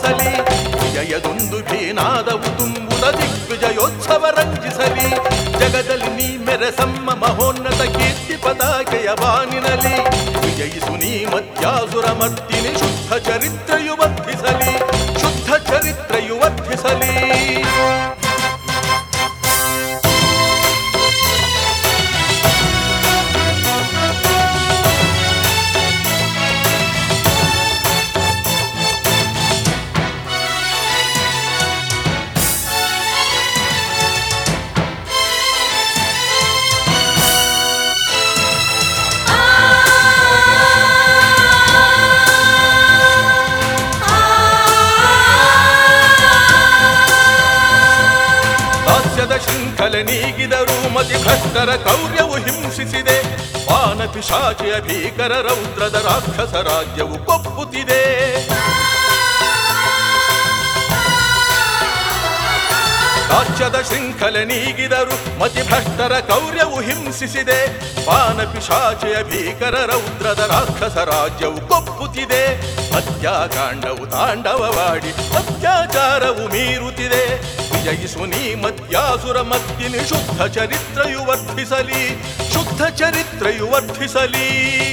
ವರ್ಧಿಸಲಿ ವಿಜಯದೊಂದು ಭೀನಾದವು ತುಂಬುದ ದಿಗ್ವಿಜಯೋತ್ಸವ ರಂಜಿಸಲಿ ಜಗದಲ್ಲಿ ನೀ ಮೆರೆಸಮ್ಮ ಮಹೋನ್ನತ ಕೀರ್ತಿ ಪತಾಕೆಯ ಬಾನಿನಲಿ ವಿಜಯಿಸು ನೀ ಮತ್ಯಾಸುರ ಮರ್ತಿನಿ ಶುದ್ಧ ಚರಿತ್ರೆಯು ವರ್ಧಿಸಲಿ ಶುದ್ಧ ಚರಿತ್ರೆಯು ವರ್ಧಿಸಲಿ ದಾಸ್ಯದ ಶೃಂಖಲೆ ನೀಗಿದರೂ ಮತಿ ಭ್ರಷ್ಟರ ಕ್ರೌರ್ಯವು ಹಿಂಸಿಸಿದೆ ವಾನ ಪಿಶಾಚಿಯ ಭೀಕರ ರೌದ್ರದ ರಾಕ್ಷಸ ರಾಜ್ಯವು ಕೊಪ್ಪುತ್ತಿದೆ ರಾಜ್ಯದ ಶೃಂಖಲೆ ನೀಗಿದರು ಮತಿಭ್ರಷ್ಟರ ಕೌರ್ಯವು ಹಿಂಸಿಸಿದೆ ಪಾನ ಪಿಶಾಚಿಯ ಭೀಕರ ರೌದ್ರದ ರಾಕ್ಷಸ ರಾಜ್ಯವು ಕೊಪ್ಪುತ್ತಿದೆ ಹತ್ಯಾಕಾಂಡವು ತಾಂಡವವಾಡಿ ಅತ್ಯಾಚಾರವು ಮೀರುತ್ತಿದೆ ವಿಜಯಿಸು ನೀ ಮತ್ಯಾಸುರ ಮತ್ತಿನಿ ಶುದ್ಧ ಚರಿತ್ರೆಯು ವರ್ಧಿಸಲಿ ಶುದ್ಧ ಚರಿತ್ರೆಯು ವರ್ಧಿಸಲಿ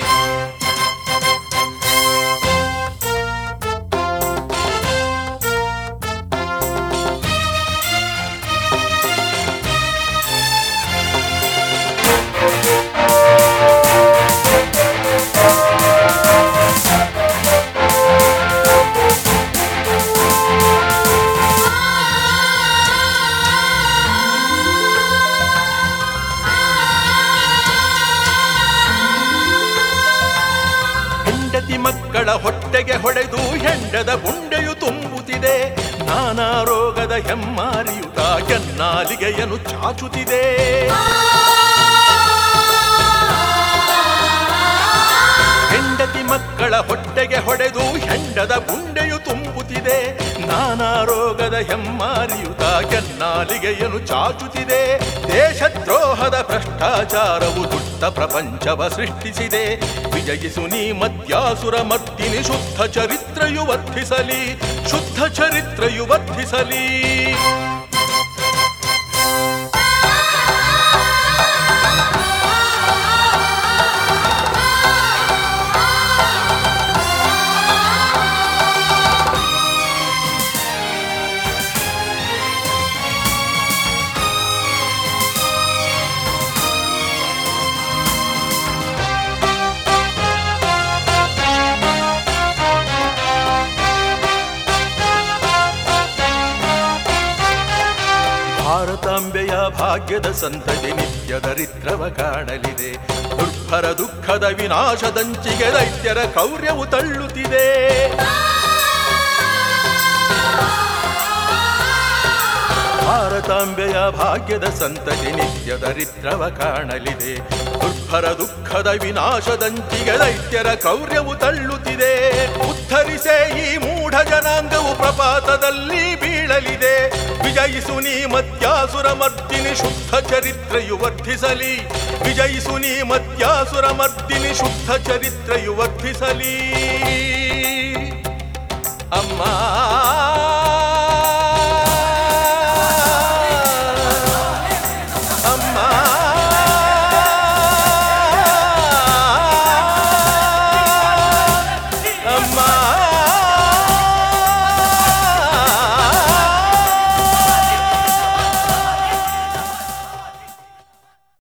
ಹೆಂಡತಿ ಮಕ್ಕಳ ಹೊಟ್ಟೆಗೆ ಹೊಡೆದು ಹೆಂಡದ ಗುಂಡೆಯು ತುಂಬುತ್ತಿದೆ ನಾನಾ ರೋಗದ ಹೆಮ್ಮಾರಿಯುತ ಕೆನ್ನಾಲಿಗೆಯನ್ನು ಚಾಚುತ್ತಿದೆ ಹೆಂಡತಿ ಮಕ್ಕಳ ಹೊಟ್ಟೆಗೆ ಹೊಡೆದು ಹೆಂಡದ ಗುಂಡೆಯು ತುಂಬುತ್ತಿದೆ ನಾನಾ ರೋಗದ ಹೆಮ್ಮಾರಿಯುತ ಕೆನ್ನಾಲಿಗೆಯನ್ನು ಚಾಚುತ್ತಿದೆ ದೇಶದ್ರೋಹದ ಭ್ರಷ್ಟಾಚಾರವು ದುಷ್ಟ ಪ್ರಪಂಚವ ಸೃಷ್ಟಿಸಿದೆ ವಿಜಯಿಸು ನೀ ಮತ್ಯಾಸುರ ಮರ್ದಿನಿ ಶುದ್ಧ ಚರಿತ್ರೆಯು ವರ್ಧಿಸಲಿ ಶುದ್ಧ ಚರಿತ್ರೆಯು ವರ್ಧಿಸಲಿ ಭಾರತಾಂಬೆಯ ಭಾಗ್ಯದ ಸಂತತಿ ನಿತ್ಯ ದರಿದ್ರವ ಕಾಣಲಿದೆ ದುರ್ಭರ ದುಃಖದ ವಿನಾಶದಂಚಿಗೆ ದೈತ್ಯರ ಕೌರ್ಯವು ತಳ್ಳುತ್ತಿದೆ ಭಾರತಾಂಬೆಯ ಭಾಗ್ಯದ ಸಂತತಿ ನಿತ್ಯ ದರಿದ್ರವ ಕಾಣಲಿದೆ ದುರ್ಭರ ದುಃಖದ ವಿನಾಶದಂಚಿಗೆ ದೈತ್ಯರ ಕೌರ್ಯವು ತಳ್ಳುತ್ತಿದೆ ಉದ್ಧರಿಸೆ ಈ ಮೂಢ ಜನಾಂಗವು ಪ್ರಪಾತದಲ್ಲಿ ಬೀಳಲಿದೆ ವಿಜಯಿಸು ನೀ ಮತ್ಯಾಸುರ ಮರ್ದಿನಿ ಶುದ್ಧ ಚರಿತ್ರೆಯು ವರ್ಧಿಸಲಿ ವಿಜಯಿಸು ನೀ ಮತ್ಯಾಸುರ ಮರ್ದಿನಿ ಶುದ್ಧ ಚರಿತ್ರೆಯು ವರ್ಧಿಸಲಿ ಅಮ್ಮ